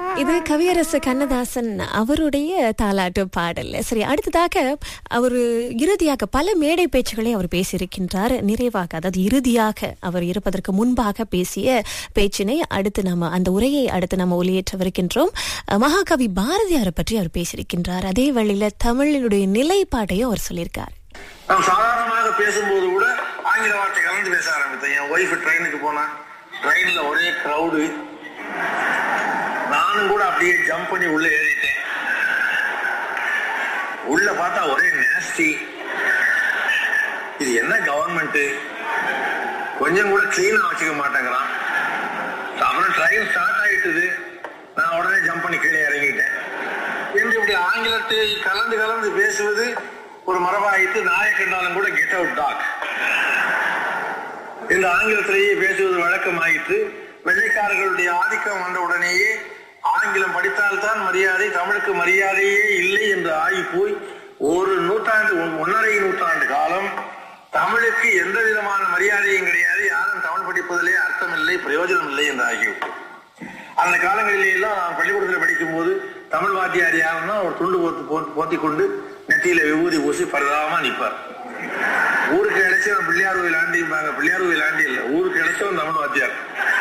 இது கவியரசு கண்ணதாசன் அவருடைய தாலாட்டு பாடல் சரி அடுத்ததாக அவர் இறுதியாக பல மேடை பேச்சுகளை அவர் பேசியிருக்கின்றார் நிறைவாக அதாவது இறுதியாக அவர் இருப்பதற்கு முன்பாக பேசிய பேச்சினை அடுத்து நம்ம அந்த உரையை அடுத்து நம்ம ஒளியேற்றவிருக்கின்றோம் மகாகவி பாரதியாரை பற்றி அவர் பேசியிருக்கின்றார் அதே வழியில தமிழினுடைய நிலைப்பாட்டையும் அவர் சொல்லியிருக்கார் நான் சாதாரணமாக பேசும்போது கூட ஆங்கில வார்த்தை கலந்து பேச ஆரம்பித்தேன் என் ஒய்ஃப் ட்ரெயினுக்கு போனா ட்ரெயின்ல ஒரே க்ரௌடு நானும் கூட அப்படியே ஜம்ப் பண்ணி உள்ள ஏறிட்டேன் உள்ள பார்த்தா ஒரே நேஸ்டி இது என்ன கவர்மெண்ட் கொஞ்சம் கூட கிளீனா வச்சுக்க மாட்டேங்கிறான் அப்புறம் ட்ரெயின் ஸ்டார்ட் ஆயிட்டுது நான் உடனே ஜம்ப் பண்ணி கீழே இறங்கிட்டேன் என்று இப்படி ஆங்கிலத்தை கலந்து கலந்து பேசுவது ஒரு மரபாயிட்டு நாயை கண்டாலும் கூட கெட் அவுட் டாக் இந்த ஆங்கிலத்திலேயே பேசுவது வழக்கமாயிற்று வெள்ளைக்காரர்களுடைய ஆதிக்கம் வந்த உடனேயே ஆங்கிலம் படித்தால்தான் மரியாதை தமிழுக்கு மரியாதையே இல்லை என்று ஆகி போய் ஒரு நூற்றாண்டு ஒன்னரை நூற்றாண்டு காலம் தமிழுக்கு எந்த விதமான மரியாதையும் கிடையாது யாரும் தமிழ் படிப்பதிலே அர்த்தம் இல்லை பிரயோஜனம் இல்லை என்று ஆகிவிட்டது அந்த காலங்களிலே எல்லாம் நான் பள்ளிக்கூடத்தில் படிக்கும் போது தமிழ் வாத்தியார் யாருன்னா ஒரு துண்டு போத்து போட்டு போத்தி கொண்டு நெத்தியில விபூதி பூசி பரதாம நிற்பார் ஊருக்கு இழைச்சவன் பிள்ளையார் கோயில் ஆண்டிம்பாங்க பிள்ளையார் கோயில் ஆண்டி இல்ல ஊருக்கு இழைச்சவன் தமிழ் வாத்தியார்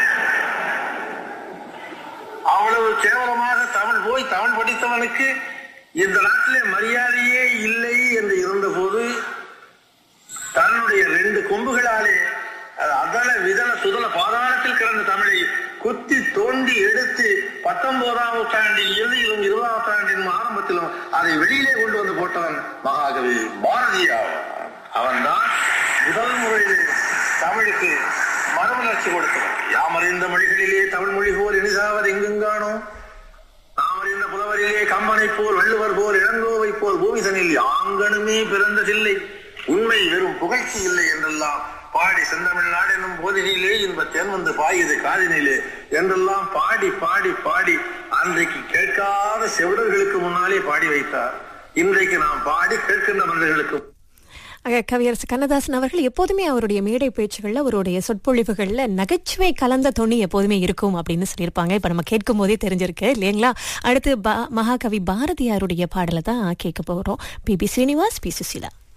அவ்வளவு கேவலமாக தமிழ் போய் தமிழ் படித்தவனுக்கு இந்த நாட்டிலே மரியாதையே இல்லை என்று இருந்தபோது தன்னுடைய ரெண்டு கொம்புகளாலே அதல விதல சுதல பாதாளத்தில் கிடந்த தமிழை குத்தி தோண்டி எடுத்து பத்தொன்பதாம் நூற்றாண்டின் இறுதியிலும் இருபதாம் நூற்றாண்டின் ஆரம்பத்திலும் அதை வெளியிலே கொண்டு வந்து போட்டவன் மகாகவி பாரதியா அவன் தான் முதல் முறையில் தமிழுக்கு மறுமலர்ச்சி கொடுத்தவன் யாமறிந்த மொழிகளிலே தமிழ் மொழி போல் இனிசாவது எங்குங்கானோ நாமறிந்த புலவரிலே கம்பனை போல் வள்ளுவர் போல் இளங்கோவை போல் பூமிசனில் யாங்கனுமே பிறந்ததில்லை உண்மை வெறும் புகழ்ச்சி இல்லை என்றெல்லாம் பாடி செந்தமிழ்நாடு என்னும் போதினிலே இன்ப தேன் வந்து பாயுது காதினிலே என்றெல்லாம் பாடி பாடி பாடி அன்றைக்கு கேட்காத செவிடர்களுக்கு முன்னாலே பாடி வைத்தார் இன்றைக்கு நாம் பாடி கேட்கின்ற மனிதர்களுக்கு கவியரசு கண்ணதாசன் அவர்கள் எப்போதுமே அவருடைய மேடை பேச்சுகள்ல அவருடைய சொற்பொழிவுகள்ல நகைச்சுவை கலந்த தொனி எப்போதுமே இருக்கும் அப்படின்னு சொல்லியிருப்பாங்க இப்ப நம்ம கேட்கும் போதே தெரிஞ்சிருக்கு இல்லைங்களா அடுத்து மகாகவி பாரதியாருடைய பாடலை தான் கேட்க போகிறோம் P B Srinivas P Susheela